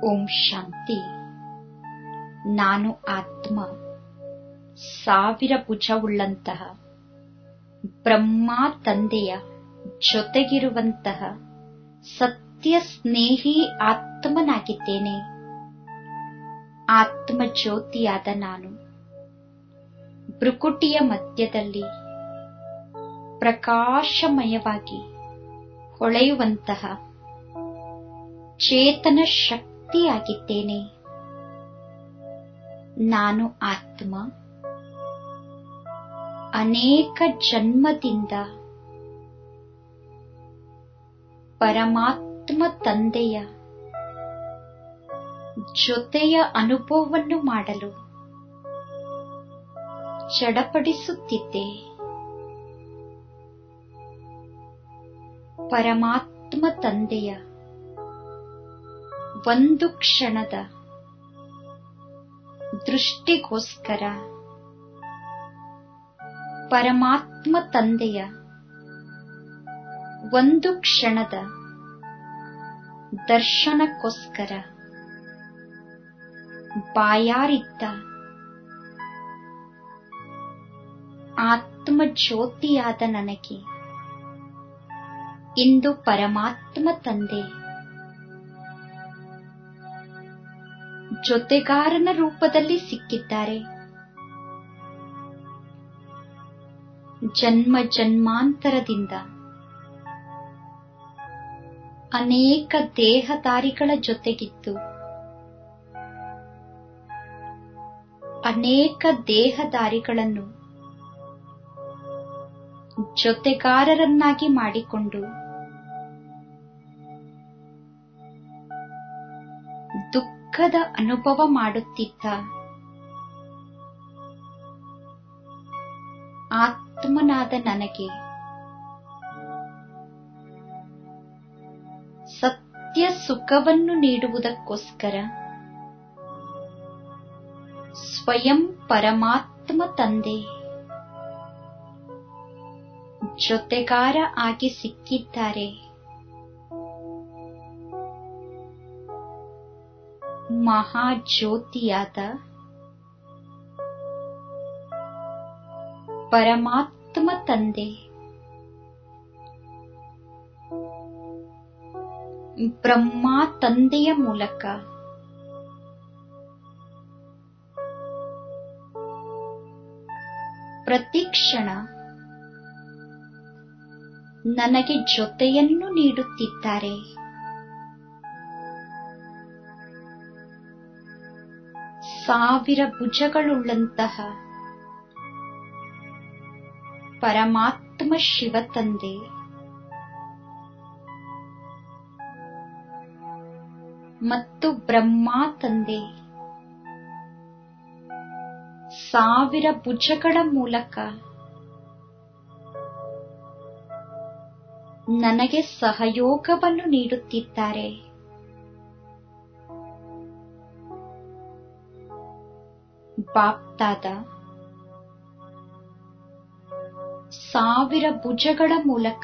ಓಂ ಶಾಂತಿ ನಾನು ಆತ್ಮ ಸಾವಿರ ಭುಜವುಳ್ಳಂತಹ ಬ್ರಹ್ಮ ತಂದೆಯ ಜೊತೆಗಿರುವಂತಹ ಸತ್ಯ ಸ್ನೇಹಿ ಆತ್ಮನಾಗಿದ್ದೇನೆ ಆತ್ಮ ಜ್ಯೋತಿಯಾದ ನಾನು ಭ್ರುಕುಟಿಯ ಮಧ್ಯದಲ್ಲಿ ಪ್ರಕಾಶಮಯವಾಗಿ ಹೊಳೆಯುವಂತಹ ಚೇತನ ಶಕ್ತಿಯಾಗಿದ್ದೇನೆ ನಾನು ಆತ್ಮ ಅನೇಕ ಜನ್ಮದಿಂದ ಪರಮಾತ್ಮ ತಂದೆಯ ಜೊತೆಯ ಅನುಭವವನ್ನು ಮಾಡಲು ಚಡಪಡಿಸುತ್ತಿದ್ದೆ ಪರಮಾತ್ಮ ತಂದೆಯ ಒಂದು ಕ್ಷಣದ ದೃಷ್ಟಿಗೋಸ್ಕರ ಪರಮಾತ್ಮ ತಂದೆಯ ಒಂದು ಕ್ಷಣದ ದರ್ಶನಕ್ಕೋಸ್ಕರ ಬಾಯಾರಿದ್ದ ಆತ್ಮ ಜ್ಯೋತಿಯಾದ ನನಗೆ ಇಂದು ಪರಮಾತ್ಮ ತಂದೆ ಜೊತೆಗಾರನ ರೂಪದಲ್ಲಿ ಸಿಕ್ಕಿದ್ದಾರೆ ಜನ್ಮ ಜನ್ಮಾಂತರದಿಂದ ಅನೇಕ ದೇಹದಾರಿಗಳ ಜೊತೆಗಿದ್ದು ಅನೇಕ ದೇಹದಾರಿಗಳನ್ನು ಜೊತೆಗಾರರನ್ನಾಗಿ ಮಾಡಿಕೊಂಡು ದುಃಖದ ಅನುಭವ ಮಾಡುತ್ತಿದ್ದ ಆತ್ಮನಾದ ನನಗೆ ಸತ್ಯ ಸುಖವನ್ನು ನೀಡುವುದಕ್ಕೋಸ್ಕರ ಸ್ವಯಂ ಪರಮಾತ್ಮ ತಂದೆ ಜೊತೆಗಾರ ಆಗಿ ಸಿಕ್ಕಿದ್ದಾರೆ ಮಹಾಜ್ಯೋತಿಯಾದ ಪರಮಾತ್ಮ ತಂದೆ ಬ್ರಹ್ಮ ತಂದೆಯ ಮೂಲಕ ಪ್ರತಿಕ್ಷಣ ನನಗೆ ಜೊತೆಯನ್ನು ನೀಡುತ್ತಿದ್ದಾರೆ ಸಾವಿರ ಭುಜಗಳುಳ್ಳಂತಹ ಪರಮಾತ್ಮ ಶಿವ ತಂದೆ ಮತ್ತು ಬ್ರಹ್ಮ ತಂದೆ ಸಾವಿರ ಭುಜಗಳ ಮೂಲಕ ನನಗೆ ಸಹಯೋಗವನ್ನು ನೀಡುತ್ತಿದ್ದಾರೆ ಬಾಪ್ತಾದ ಸಾವಿರ ಭುಜಗಳ ಮೂಲಕ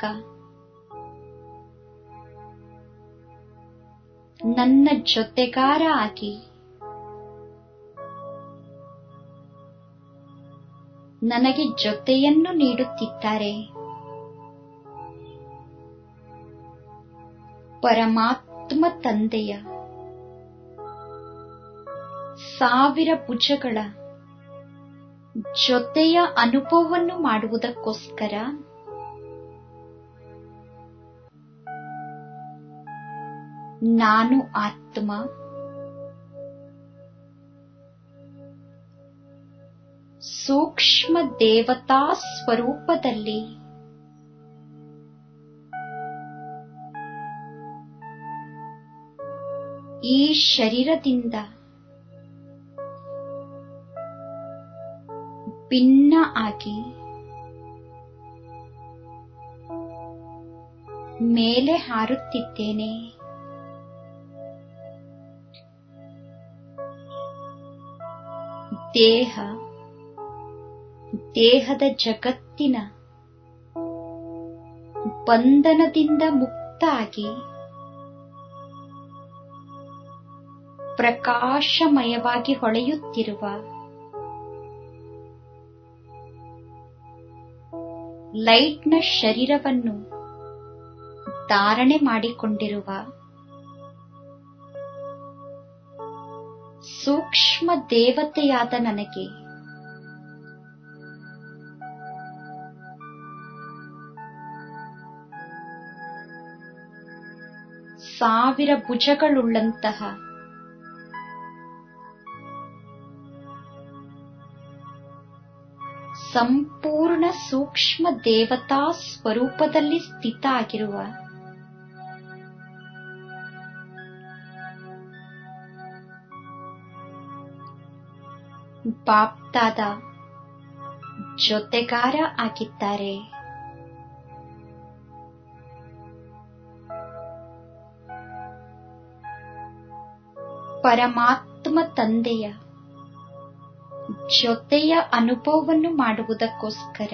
ನನ್ನ ಜೊತೆಗಾರ ಆಗಿ ನನಗೆ ಜೊತೆಯನ್ನು ನೀಡುತ್ತಿದ್ದಾರೆ ಪರಮಾತ್ಮ ತಂದೆಯ ಸಾವಿರ ಭುಜಗಳ ಜೊತೆಯ ಅನುಭವವನ್ನು ಮಾಡುವುದಕ್ಕೋಸ್ಕರ ನಾನು ಆತ್ಮ ಸೂಕ್ಷ್ಮ ದೇವತಾ ಸ್ವರೂಪದಲ್ಲಿ ಈ ಶರೀರದಿಂದ ಭಿನ್ನ ಆಗಿ ಮೇಲೆ ಹಾರುತ್ತಿದ್ದೇನೆ ದೇಹ ದೇಹದ ಜಗತ್ತಿನ ಬಂಧನದಿಂದ ಮುಕ್ತ ಆಗಿ ಪ್ರಕಾಶಮಯವಾಗಿ ಹೊಳೆಯುತ್ತಿರುವ ಲೈಟ್ನ ಶರೀರವನ್ನು ಧಾರಣೆ ಮಾಡಿಕೊಂಡಿರುವ ಸೂಕ್ಷ್ಮ ದೇವತೆಯಾದ ನನಗೆ ಸಾವಿರ ಭುಜಗಳುಳ್ಳಂತಹ ಸಂಪೂರ್ಣ ಸೂಕ್ಷ್ಮ ದೇವತಾ ಸ್ವರೂಪದಲ್ಲಿ ಸ್ಥಿತ ಆಗಿರುವ ಬಾಪ್ತಾದ ಜೊತೆಗಾರ ಆಗಿದ್ದಾರೆ ಪರಮಾತ್ಮ ತಂದೆಯ ಜೊತೆಯ ಅನುಭವವನ್ನು ಮಾಡುವುದಕ್ಕೋಸ್ಕರ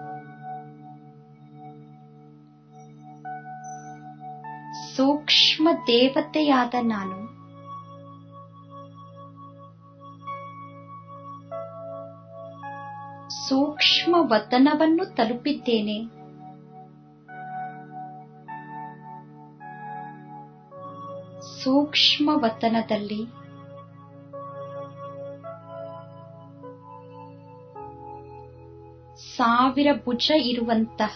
ಸೂಕ್ಷ್ಮ ದೇವತೆಯಾದ ನಾನು ಸೂಕ್ಷ್ಮ ವತನವನ್ನು ತಲುಪಿದ್ದೇನೆ ಸೂಕ್ಷ್ಮ ವತನದಲ್ಲಿ ಸಾವಿರ ಭುಜ ಇರುವಂತಹ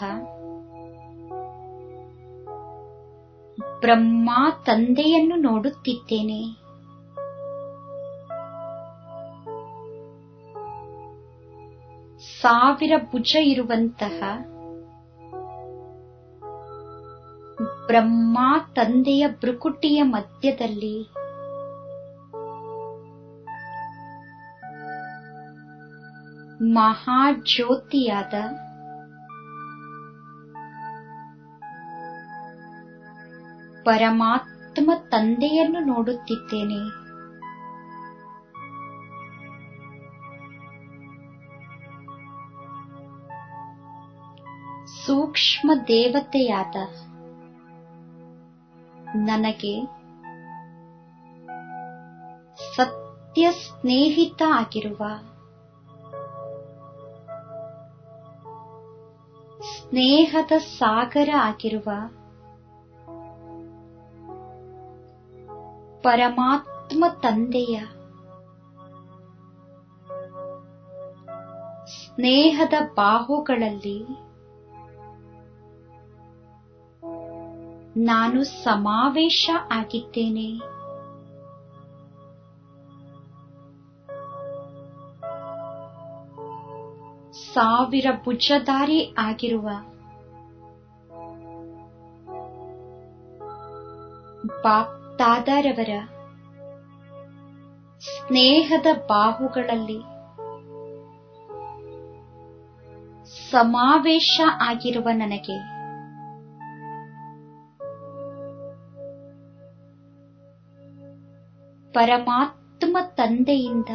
ಬ್ರಹ್ಮ ತಂದೆಯನ್ನು ನೋಡುತ್ತಿದ್ದೇನೆ ಸಾವಿರ ಭುಜ ಇರುವಂತಹ ಬ್ರಹ್ಮ ತಂದೆಯ ಭ್ರುಕುಟಿಯ ಮಧ್ಯದಲ್ಲಿ ಮಹಾಜ್ಯೋತಿಯಾದ ಪರಮಾತ್ಮ ತಂದೆಯನ್ನು ನೋಡುತ್ತಿದ್ದೇನೆ ಸೂಕ್ಷ್ಮ ದೇವತೆಯಾದ ನನಗೆ ಸತ್ಯ ಸ್ನೇಹಿತ ಆಗಿರುವ ಸ್ನೇಹದ ಸಾಗರ ಆಗಿರುವ ಪರಮಾತ್ಮ ತಂದೆಯ ಸ್ನೇಹದ ಬಾಹುಗಳಲ್ಲಿ ನಾನು ಸಮಾವೇಶ ಆಗಿದ್ದೇನೆ ಸಾವಿರ ಭುಜಧಾರಿ ಆಗಿರುವ ಬಾಪ್ತಾದರವರ ಸ್ನೇಹದ ಬಾಹುಗಳಲ್ಲಿ ಸಮಾವೇಶ ಆಗಿರುವ ನನಗೆ ಪರಮಾತ್ಮ ತಂದೆಯಿಂದ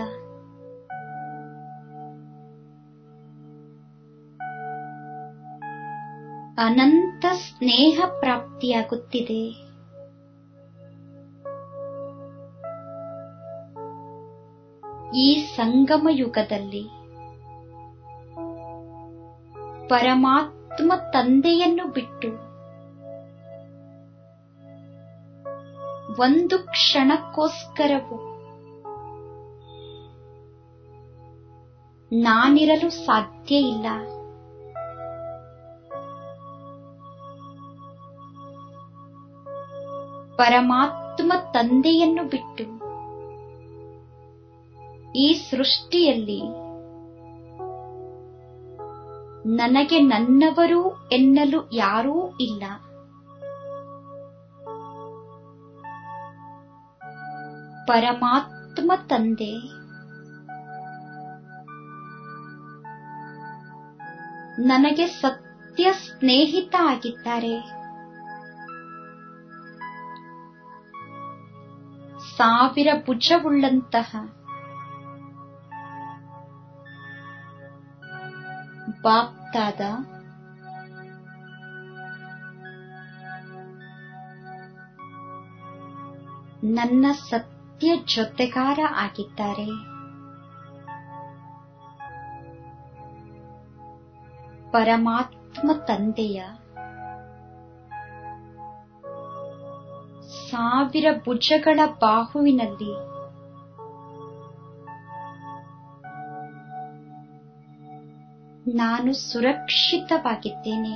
ಅನಂತ ಸ್ನೇಹ ಪ್ರಾಪ್ತಿಯಾಗುತ್ತಿದೆ ಈ ಸಂಗಮ ಯುಗದಲ್ಲಿ ಪರಮಾತ್ಮ ತಂದೆಯನ್ನು ಬಿಟ್ಟು ಒಂದು ಕ್ಷಣಕ್ಕೋಸ್ಕರವೂ ನಾನಿರಲು ಸಾಧ್ಯ ಇಲ್ಲ ಪರಮಾತ್ಮ ತಂದೆಯನ್ನು ಬಿಟ್ಟು ಈ ಸೃಷ್ಟಿಯಲ್ಲಿ ನನಗೆ ನನ್ನವರು ಎನ್ನಲು ಯಾರೂ ಇಲ್ಲ ಪರಮಾತ್ಮ ತಂದೆ ನನಗೆ ಸತ್ಯ ಸ್ನೇಹಿತ ಆಗಿದ್ದಾರೆ ಸಾವಿರ ಭುಜವುಳ್ಳಂತಹ ಬಾಪ್ತಾದ ನನ್ನ ಸತ್ಯ ಸತ್ಯ ಜೊತೆಗಾರ ಆಗಿದ್ದಾರೆ ಪರಮಾತ್ಮ ತಂದೆಯ ಸಾವಿರ ಭುಜಗಳ ಬಾಹುವಿನಲ್ಲಿ ನಾನು ಸುರಕ್ಷಿತವಾಗಿದ್ದೇನೆ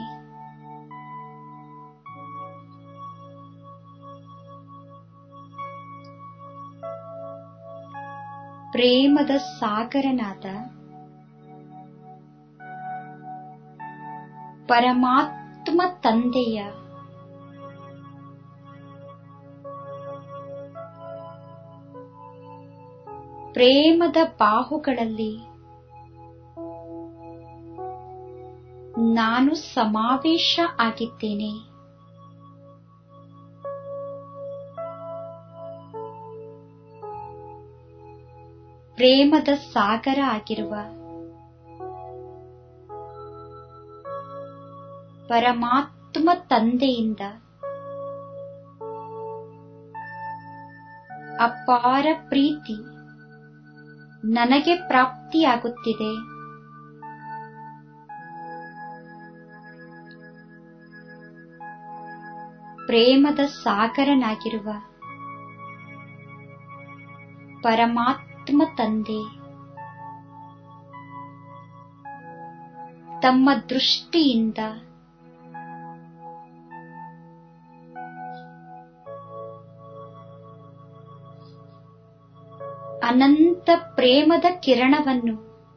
ಪ್ರೇಮದ ಸಾಗರನಾದ ಪರಮಾತ್ಮ ತಂದೆಯ ಪ್ರೇಮದ ಬಾಹುಗಳಲ್ಲಿ ನಾನು ಸಮಾವೇಶ ಆಗಿದ್ದೇನೆ ಪ್ರೇಮದ ಸಾಗರ ಆಗಿರುವ ಪರಮಾತ್ಮ ತಂದೆಯಿಂದ ಅಪಾರ ಪ್ರೀತಿ ನನಗೆ ಪ್ರಾಪ್ತಿಯಾಗುತ್ತಿದೆ ಪ್ರೇಮದ ಸಾಗರನಾಗಿರುವ ಪರಮಾತ್ಮ ತಂದೆ ತಮ್ಮ ದೃಷ್ಟಿಯಿಂದ ಅನಂತ ಪ್ರೇಮದ ಕಿರಣವನ್ನು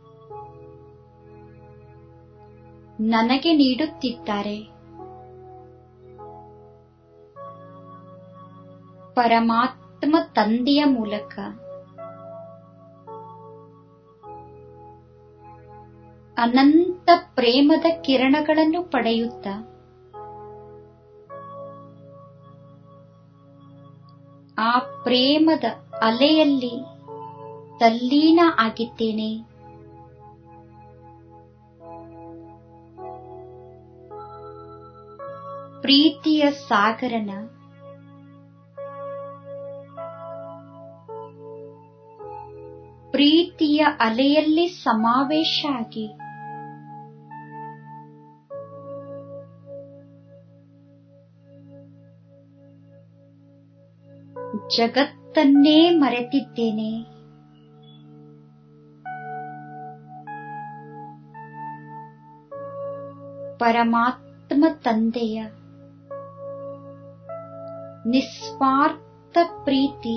ನನಗೆ ನೀಡುತ್ತಿದ್ದಾರೆ ಪರಮಾತ್ಮ ತಂದೆಯ ಮೂಲಕ ಅನಂತ ಪ್ರೇಮದ ಕಿರಣಗಳನ್ನು ಪಡೆಯುತ್ತ ಆ ಪ್ರೇಮದ ಅಲೆಯಲ್ಲಿ ತಲ್ಲೀನ ಆಗಿದ್ದೇನೆ ಪ್ರೀತಿಯ ಸಾಗರನ ಪ್ರೀತಿಯ ಅಲೆಯಲ್ಲಿ ಸಮಾವೇಶ ಆಗಿ ಜಗತ್ತನ್ನೇ ಮರೆತಿದ್ದೇನೆ ಪರಮಾತ್ಮ ತಂದೆಯ ನಿಸ್ವಾರ್ಥ ಪ್ರೀತಿ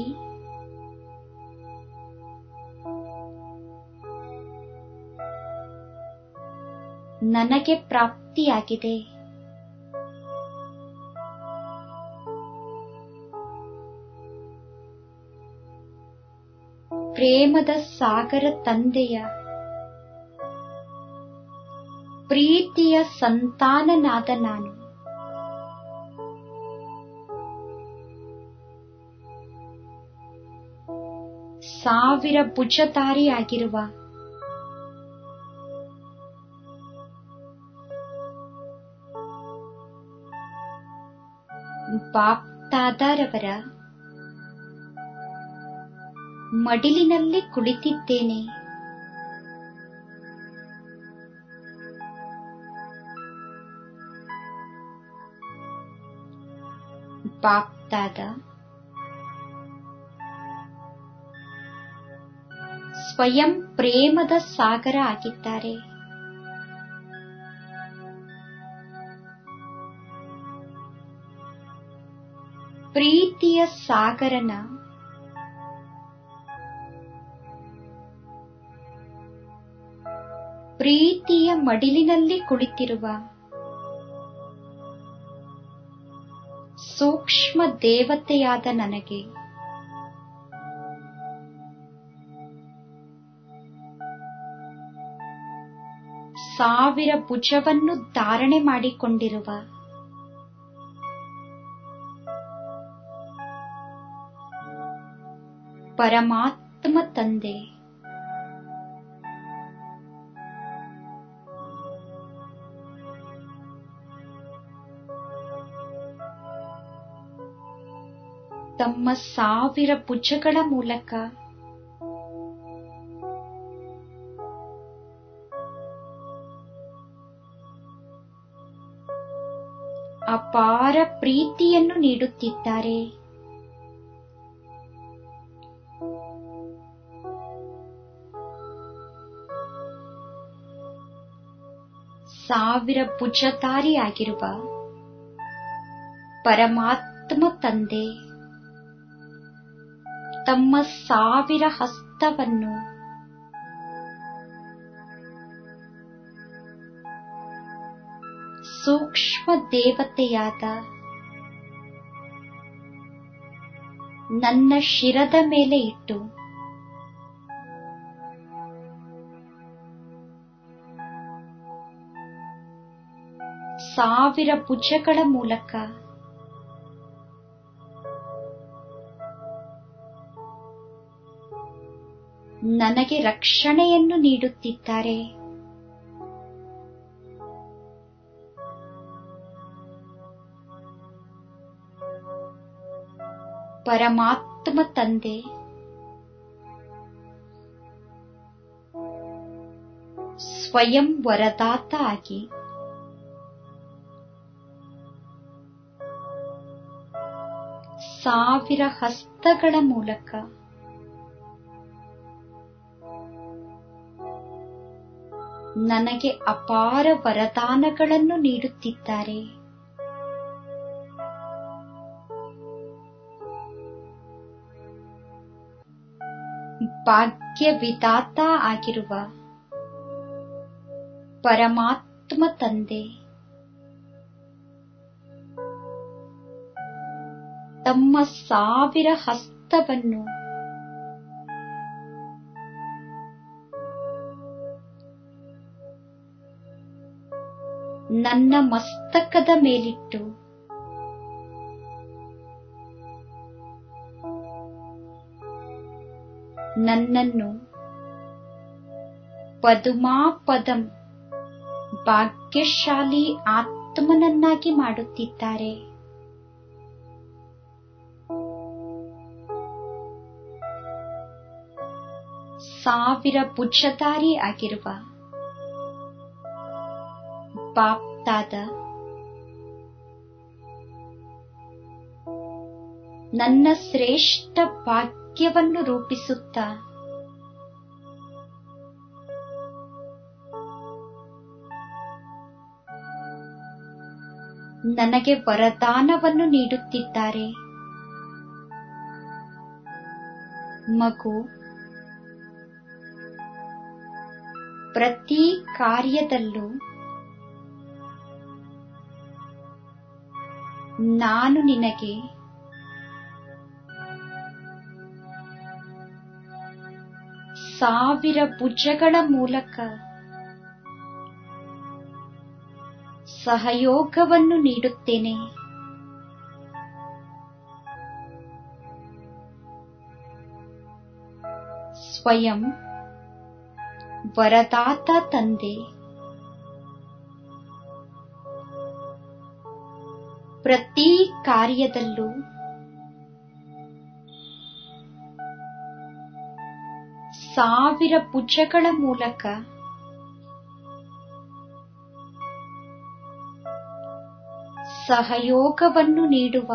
ನನಗೆ ಪ್ರಾಪ್ತಿಯಾಗಿದೆ ಪ್ರೇಮದ ಸಾಗರ ತಂದೆಯ ಪ್ರೀತಿಯ ಸಂತಾನನಾದ ನಾನು ಸಾವಿರ ಭುಜಧಾರಿಯಾಗಿರುವ ಬಾಪ್ತಾದರವರ ಮಡಿಲಿನಲ್ಲಿ ಕುಳಿತಿದ್ದೇನೆ ಬಾಪ್ತಾದ ಸ್ವಯಂ ಪ್ರೇಮದ ಸಾಗರ ಆಗಿದ್ದಾರೆ ಪ್ರೀತಿಯ ಸಾಗರನ ಪ್ರೀತಿಯ ಮಡಿಲಿನಲ್ಲಿ ಕುಳಿತಿರುವ ಸೂಕ್ಷ್ಮ ದೇವತೆಯಾದ ನನಗೆ ಸಾವಿರ ಭುಜವನ್ನು ಧಾರಣೆ ಮಾಡಿಕೊಂಡಿರುವ ಪರಮಾತ್ಮ ತಂದೆ ತಮ್ಮ ಸಾವಿರ ಭುಜಗಳ ಮೂಲಕ ಅಪಾರ ಪ್ರೀತಿಯನ್ನು ನೀಡುತ್ತಿದ್ದಾರೆ ಸಾವಿರ ಭುಜಧಾರಿಯಾಗಿರುವ ಪರಮಾತ್ಮ ತಂದೆ ತಮ್ಮ ಸಾವಿರ ಹಸ್ತವನ್ನು ಸೂಕ್ಷ್ಮ ದೇವತೆಯಾದ ನನ್ನ ಶಿರದ ಮೇಲೆ ಇಟ್ಟು ಸಾವಿರ ಭುಜಗಳ ಮೂಲಕ ನನಗೆ ರಕ್ಷಣೆಯನ್ನು ನೀಡುತ್ತಿದ್ದಾರೆ ಪರಮಾತ್ಮ ತಂದೆ ಸ್ವಯಂ ವರದಾತ ಆಗಿ ಸಾವಿರ ಹಸ್ತಗಳ ಮೂಲಕ ನನಗೆ ಅಪಾರ ವರದಾನಗಳನ್ನು ನೀಡುತ್ತಿದ್ದಾರೆ ಭಾಗ್ಯ ವಿಧಾತ ಆಗಿರುವ ಪರಮಾತ್ಮ ತಂದೆ ತಮ್ಮ ಸಾವಿರ ಹಸ್ತವನ್ನು ನನ್ನ ಮಸ್ತಕದ ಮೇಲಿಟ್ಟು ನನ್ನನ್ನು ಪದುಮಾಪದಂ ಭಾಗ್ಯಶಾಲಿ ಆತ್ಮನನ್ನಾಗಿ ಮಾಡುತ್ತಿದ್ದಾರೆ ಸಾವಿರ ಭುಜಧಾರಿ ಆಗಿರುವ ಬಾಪ್ತಾದ ನನ್ನ ಶ್ರೇಷ್ಠ ಭಾಗ್ಯವನ್ನು ರೂಪಿಸುತ್ತಾ ನನಗೆ ವರದಾನವನ್ನು ನೀಡುತ್ತಿದ್ದಾರೆ ಮಗು ಪ್ರತಿ ಕಾರ್ಯದಲ್ಲೂ ನಾನು ನಿನಗೆ ಸಾವಿರ ಭುಜಗಳ ಮೂಲಕ ಸಹಯೋಗವನ್ನು ನೀಡುತ್ತೇನೆ ಸ್ವಯಂ ವರದಾತ ತಂದೆ ಪ್ರತಿ ಕಾರ್ಯದಲ್ಲೂ ಸಾವಿರ ಭುಜಗಳ ಮೂಲಕ ಸಹಯೋಗವನ್ನು ನೀಡುವ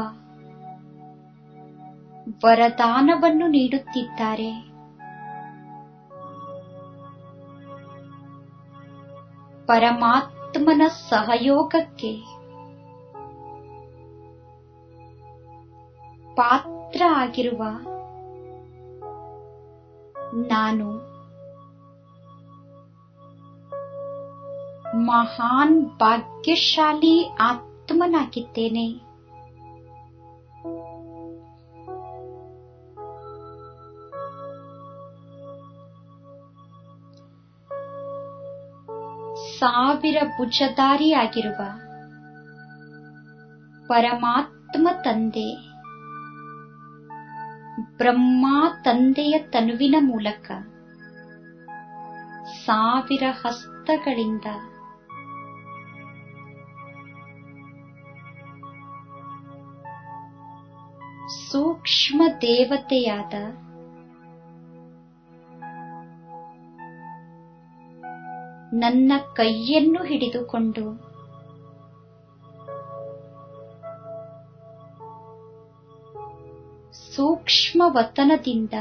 ವರದಾನವನ್ನು ನೀಡುತ್ತಿದ್ದಾರೆ ಪರಮಾತ್ಮನ ಸಹಯೋಗಕ್ಕೆ ಪಾತ್ರ ಆಗಿರುವ ನಾನು ಮಹಾನ್ ಭಾಗ್ಯಶಾಲಿ ಆತ್ಮನಾಗಿದ್ದೇನೆ ಸಾವಿರ ಭುಜಧಾರಿಯಾಗಿರುವ ಪರಮಾತ್ಮ ತಂದೆ ಬ್ರಹ್ಮ ತಂದೆಯ ತನುವಿನ ಮೂಲಕ ಸಾವಿರ ಹಸ್ತಗಳಿಂದ ಸೂಕ್ಷ್ಮ ದೇವತೆಯಾದ ನನ್ನ ಕೈಯನ್ನು ಹಿಡಿದುಕೊಂಡು ಸೂಕ್ಷ್ಮ ವತನದಿಂದ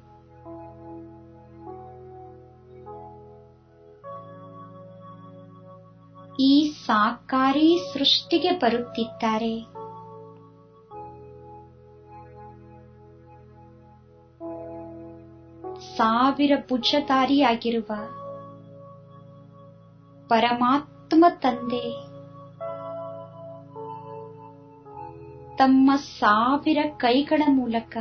ಈ ಸಾಕಾರಿ ಸೃಷ್ಟಿಗೆ ಬರುತ್ತಿದ್ದಾರೆ ಸಾವಿರ ಭುಜಧಾರಿಯಾಗಿರುವ ಪರಮಾತ್ಮ ತಂದೆ ತಮ್ಮ ಸಾವಿರ ಕೈಗಳ ಮೂಲಕ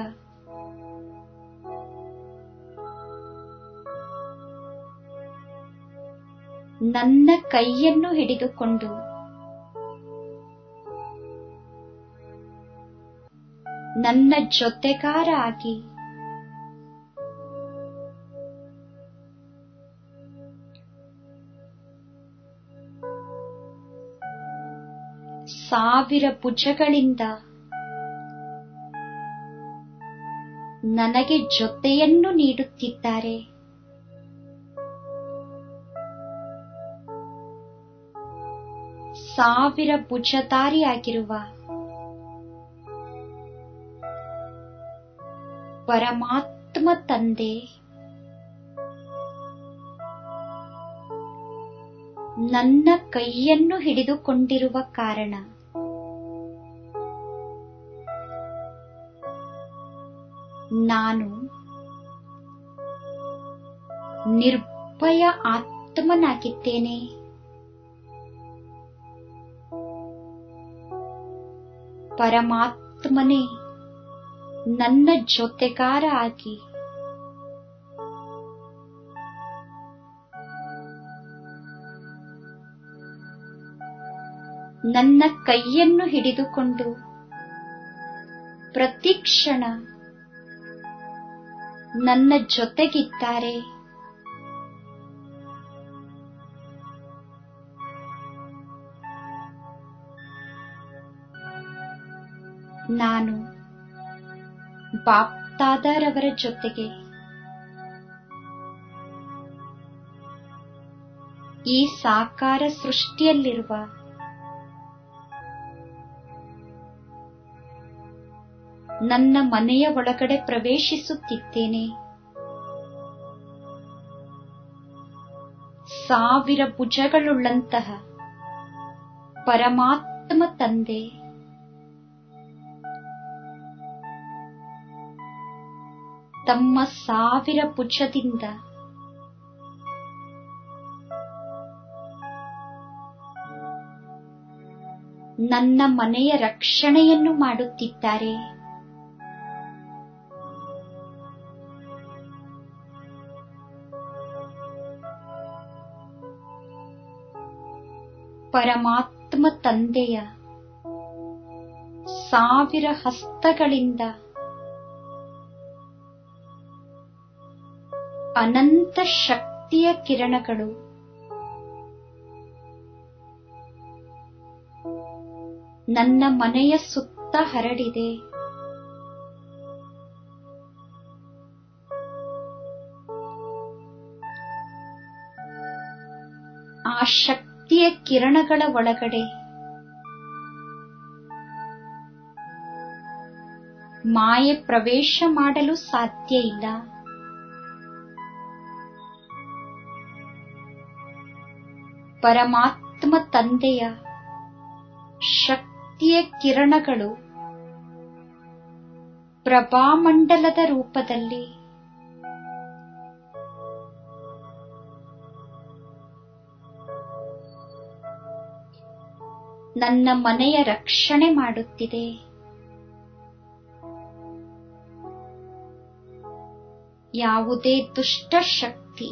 ನನ್ನ ಕೈಯನ್ನು ಹಿಡಿದುಕೊಂಡು ನನ್ನ ಜೊತೆಗಾರ ಆಗಿ ಸಾವಿರ ಭುಜಗಳಿಂದ ನನಗೆ ಜೊತೆಯನ್ನು ನೀಡುತ್ತಿದ್ದಾರೆ ಸಾವಿರ ಭುಜಧಾರಿಯಾಗಿರುವ ಪರಮಾತ್ಮ ತಂದೆ ನನ್ನ ಕೈಯನ್ನು ಹಿಡಿದುಕೊಂಡಿರುವ ಕಾರಣ ನಾನು ನಿರ್ಭಯ ಆತ್ಮನಾಗಿದ್ದೇನೆ ಪರಮಾತ್ಮನೇ ನನ್ನ ಜೊತೆಗಾರ ಆಗಿ ನನ್ನ ಕೈಯನ್ನು ಹಿಡಿದುಕೊಂಡು ಪ್ರತಿಕ್ಷಣ ನನ್ನ ಜೊತೆಗಿದ್ದಾರೆ ನಾನು ಬಾಪ್ತಾದರವರ ಜೊತೆಗೆ ಈ ಸಾಕಾರ ಸೃಷ್ಟಿಯಲ್ಲಿರುವ ನನ್ನ ಮನೆಯ ಒಳಗಡೆ ಪ್ರವೇಶಿಸುತ್ತಿದ್ದೇನೆ ಸಾವಿರ ಭುಜಗಳುಳ್ಳಂತಹ ಪರಮಾತ್ಮ ತಂದೆ ತಮ್ಮ ಸಾವಿರ ಭುಜದಿಂದ ನನ್ನ ಮನೆಯ ರಕ್ಷಣೆಯನ್ನು ಮಾಡುತ್ತಿದ್ದಾರೆ ಪರಮಾತ್ಮ ತಂದೆಯ ಸಾವಿರ ಹಸ್ತಗಳಿಂದ ಅನಂತ ಶಕ್ತಿಯ ಕಿರಣಗಳು ನನ್ನ ಮನೆಯ ಸುತ್ತ ಹರಡಿದೆ ಆ ಶಕ್ತಿಯ ಕಿರಣಗಳ ಒಳಗಡೆ ಮಾಯೆ ಪ್ರವೇಶ ಮಾಡಲು ಸಾಧ್ಯ ಇಲ್ಲ ಪರಮಾತ್ಮ ತಂದೆಯ ಶಕ್ತಿಯ ಕಿರಣಗಳು ಪ್ರಭಾಮಂಡಲದ ರೂಪದಲ್ಲಿ ನನ್ನ ಮನೆಯ ರಕ್ಷಣೆ ಮಾಡುತ್ತಿದೆ ಯಾವುದೇ ದುಷ್ಟ ಶಕ್ತಿ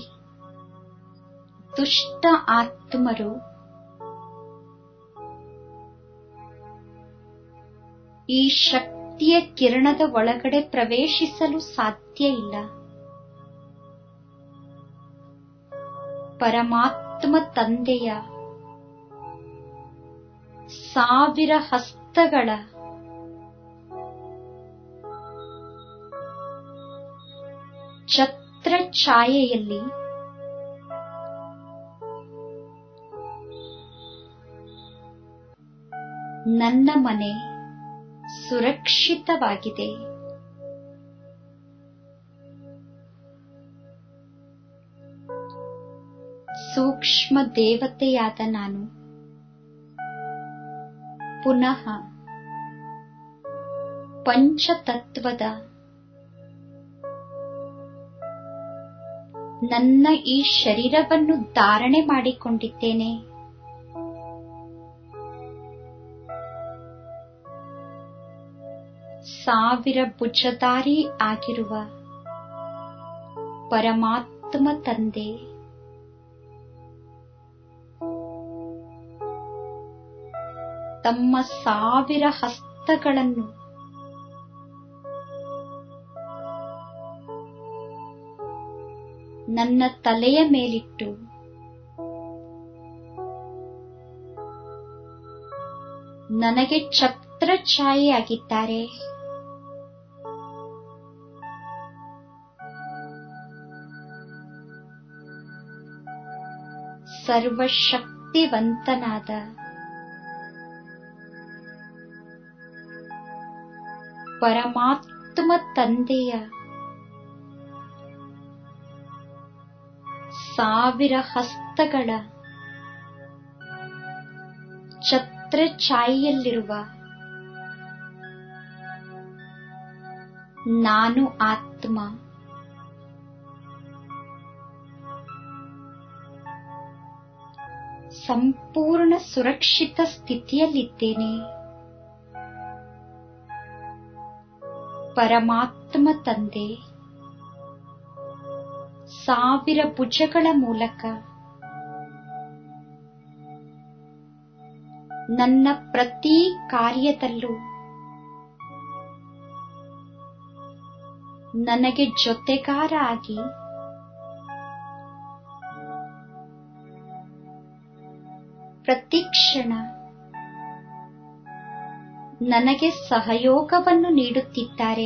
ದುಷ್ಟ ಆತ್ಮರು ಈ ಶಕ್ತಿಯ ಕಿರಣದ ಒಳಗಡೆ ಪ್ರವೇಶಿಸಲು ಸಾಧ್ಯ ಇಲ್ಲ ಪರಮಾತ್ಮ ತಂದೆಯ ಸಾವಿರ ಹಸ್ತಗಳ ಛತ್ರ ಛಾಯೆಯಲ್ಲಿ ನನ್ನ ಮನೆ ಸುರಕ್ಷಿತವಾಗಿದೆ ಸೂಕ್ಷ್ಮ ದೇವತೆಯಾದ ನಾನು ಪುನಃ ಪಂಚತತ್ವದ ನನ್ನ ಈ ಶರೀರವನ್ನು ಧಾರಣೆ ಮಾಡಿಕೊಂಡಿದ್ದೇನೆ ಸಾವಿರ ಭುಜಧಾರಿ ಆಗಿರುವ ಪರಮಾತ್ಮ ತಂದೆ ತಮ್ಮ ಸಾವಿರ ಹಸ್ತಗಳನ್ನು ನನ್ನ ತಲೆಯ ಮೇಲಿಟ್ಟು ನನಗೆ ಛತ್ರ ಛಾಯೆಯಾಗಿದ್ದಾರೆ ಸರ್ವಶಕ್ತಿವಂತನಾದ ಪರಮಾತ್ಮ ತಂದೆಯ ಸಾವಿರ ಹಸ್ತಗಳ ಛತ್ರ ಛಾಯೆಯಲ್ಲಿರುವ ನಾನು ಆತ್ಮ ಸಂಪೂರ್ಣ ಸುರಕ್ಷಿತ ಸ್ಥಿತಿಯಲ್ಲಿದ್ದೇನೆ ಪರಮಾತ್ಮ ತಂದೆ ಸಾವಿರ ಭುಜಗಳ ಮೂಲಕ ನನ್ನ ಪ್ರತಿ ಕಾರ್ಯದಲ್ಲೂ ನನಗೆ ಜೊತೆಗಾರ ಆಗಿ ಪ್ರತಿಕ್ಷಣ ನನಗೆ ಸಹಯೋಗವನ್ನು ನೀಡುತ್ತಿದ್ದಾರೆ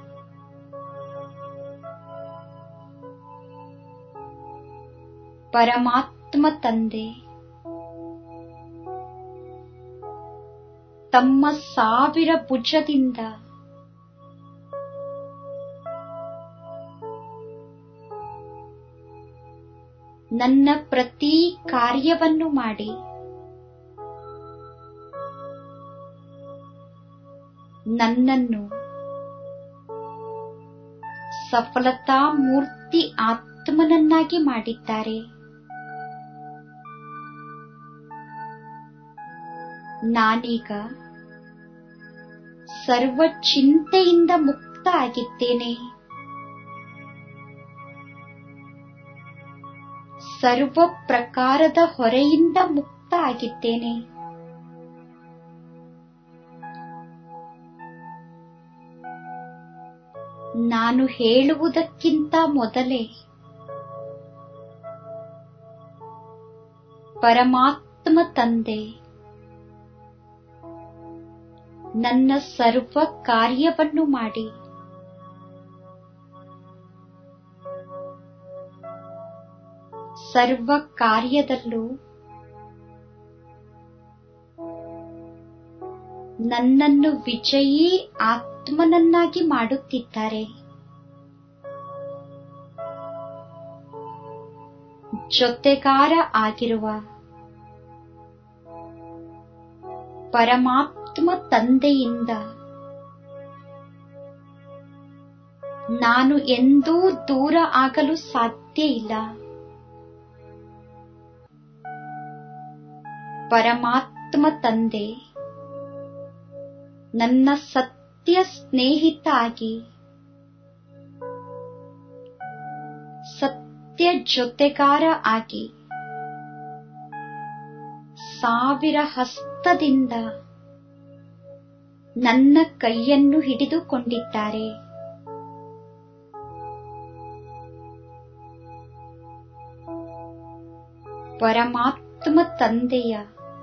ಪರಮಾತ್ಮ ತಂದೆ ತಮ್ಮ ಸಾವಿರ ಭುಜದಿಂದ ನನ್ನ ಪ್ರತಿ ಕಾರ್ಯವನ್ನು ಮಾಡಿ ನನ್ನನ್ನು ಸಫಲತಾ ಮೂರ್ತಿ ಆತ್ಮನನ್ನಾಗಿ ಮಾಡಿದ್ದಾರೆ ನಾನೀಗ ಸರ್ವ ಚಿಂತೆಯಿಂದ ಮುಕ್ತ ಆಗಿದ್ದೇನೆ ಸರ್ವ ಪ್ರಕಾರದ ಹೊರೆಯಿಂದ ಮುಕ್ತ ಆಗಿದ್ದೇನೆ ನಾನು ಹೇಳುವುದಕ್ಕಿಂತ ಮೊದಲೇ ಪರಮಾತ್ಮ ತಂದೆ ನನ್ನ ಸರ್ವ ಕಾರ್ಯವನ್ನು ಮಾಡಿ ಸರ್ವ ಕಾರ್ಯದಲ್ಲೂ ನನ್ನನ್ನು ವಿಜಯೀ ಆತ್ಮನನ್ನಾಗಿ ಮಾಡುತ್ತಿದ್ದಾರೆ ಜೊತೆಗಾರ ಆಗಿರುವ ಪರಮಾತ್ಮ ತಂದೆಯಿಂದ ನಾನು ಎಂದೂ ದೂರ ಆಗಲು ಸಾಧ್ಯ ಇಲ್ಲ ಪರಮಾತ್ಮ ತಂದೆ ನನ್ನ ಸತ್ಯ ಸ್ನೇಹಿತ ಆಗಿ ಸತ್ಯ ಜೊತೆಗಾರ ಆಗಿ ಸಾವಿರ ಹಸ್ತದಿಂದ ನನ್ನ ಕೈಯನ್ನು ಹಿಡಿದುಕೊಂಡಿದ್ದಾರೆ ಪರಮಾತ್ಮ ತಂದೆಯ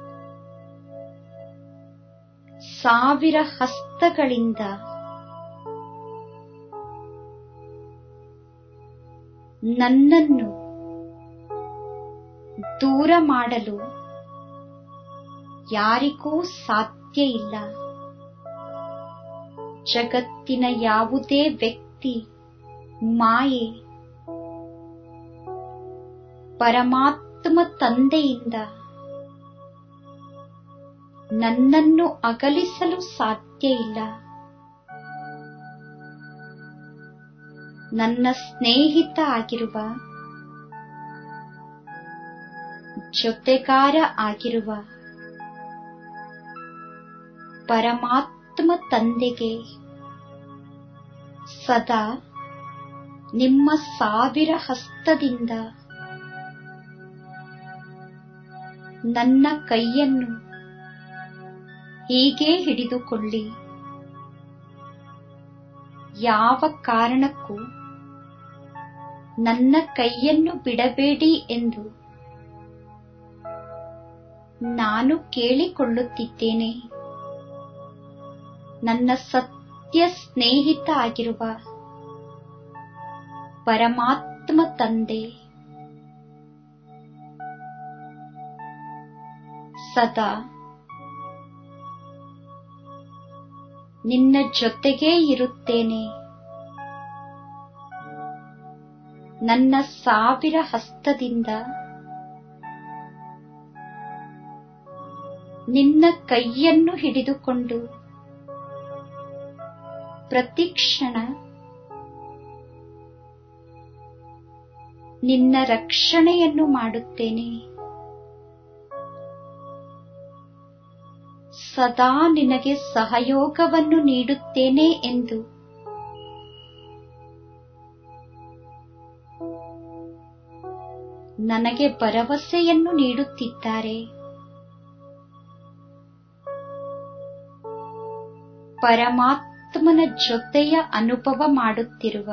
ಸಾವಿರ ಹಸ್ತಗಳಿಂದ ನನ್ನನ್ನು ದೂರ ಮಾಡಲು ಯಾರಿಗೂ ಸಾಧ್ಯ ಇಲ್ಲ ಜಗತ್ತಿನ ಯಾವುದೇ ವ್ಯಕ್ತಿ ಮಾಯೆ ಪರಮಾತ್ಮ ತಂದೆಯಿಂದ ನನ್ನನ್ನು ಅಗಲಿಸಲು ಸಾಧ್ಯ ಇಲ್ಲ ನನ್ನ ಸ್ನೇಹಿತ ಆಗಿರುವ ಜೊತೆಗಾರ ಆಗಿರುವ ಪರಮಾತ್ಮ ತಂದೆಗೆ ಸದಾ ನಿಮ್ಮ ಸಾವಿರ ಹಸ್ತದಿಂದ ನನ್ನ ಕೈಯನ್ನು ಹೀಗೆ ಹಿಡಿದುಕೊಳ್ಳಿ ಯಾವ ಕಾರಣಕ್ಕೂ ನನ್ನ ಕೈಯನ್ನು ಬಿಡಬೇಡಿ ಎಂದು ನಾನು ಕೇಳಿಕೊಳ್ಳುತ್ತಿದ್ದೇನೆ ನನ್ನ ಸತ್ಯ ಸ್ನೇಹಿತ ಆಗಿರುವ ಪರಮಾತ್ಮ ತಂದೆ ಸದಾ ನಿನ್ನ ಜೊತೆಗೇ ಇರುತ್ತೇನೆ ನನ್ನ ಸಾವಿರ ಹಸ್ತದಿಂದ ನಿನ್ನ ಕೈಯನ್ನು ಹಿಡಿದುಕೊಂಡು ಪ್ರತಿಕ್ಷಣ ನಿನ್ನ ರಕ್ಷಣೆಯನ್ನು ಮಾಡುತ್ತೇನೆ ಸದಾ ನಿನಗೆ ಸಹಯೋಗವನ್ನು ನೀಡುತ್ತೇನೆ ಎಂದು ನನಗೆ ಭರವಸೆಯನ್ನು ನೀಡುತ್ತಿದ್ದಾರೆ ಪರಮಾತ್ಮನ ಜೊತೆಯ ಅನುಭವ ಮಾಡುತ್ತಿರುವ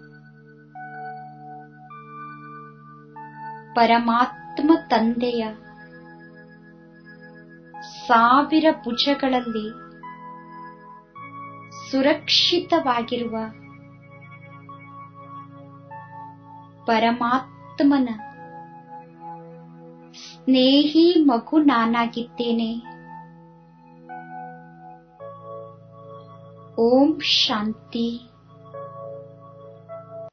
ಪರಮಾತ್ಮ ತಂದೆಯ ಸಾವಿರ ಭುಜಗಳಲ್ಲಿ ಸುರಕ್ಷಿತವಾಗಿರುವ ಪರಮಾತ್ಮನ ಸ್ನೇಹಿ ಮಗು ನಾನಾಗಿದ್ದೇನೆ ಓಂ ಶಾಂತಿ